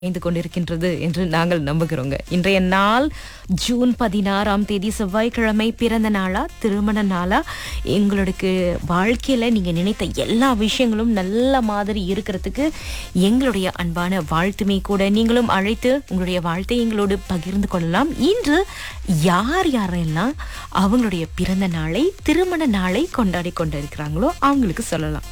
இணைந்து கொண்டிருக்கின்றது என்று நாங்கள் நம்புகிறோங்க இன்றைய நாள் ஜூன் பதினாறாம் தேதி செவ்வாய்க்கிழமை பிறந்த நாளா திருமண நாளா எங்களுக்கு வாழ்க்கையில நீங்க நினைத்த எல்லா விஷயங்களும் நல்ல மாதிரி இருக்கிறதுக்கு எங்களுடைய அன்பான வாழ்த்துமே கூட நீங்களும் அழைத்து உங்களுடைய வாழ்த்தை எங்களோடு பகிர்ந்து கொள்ளலாம் இன்று யார் யாரெல்லாம் அவங்களுடைய பிறந்த நாளை திருமண நாளை கொண்டாடி கொண்டிருக்கிறாங்களோ அவங்களுக்கு சொல்லலாம்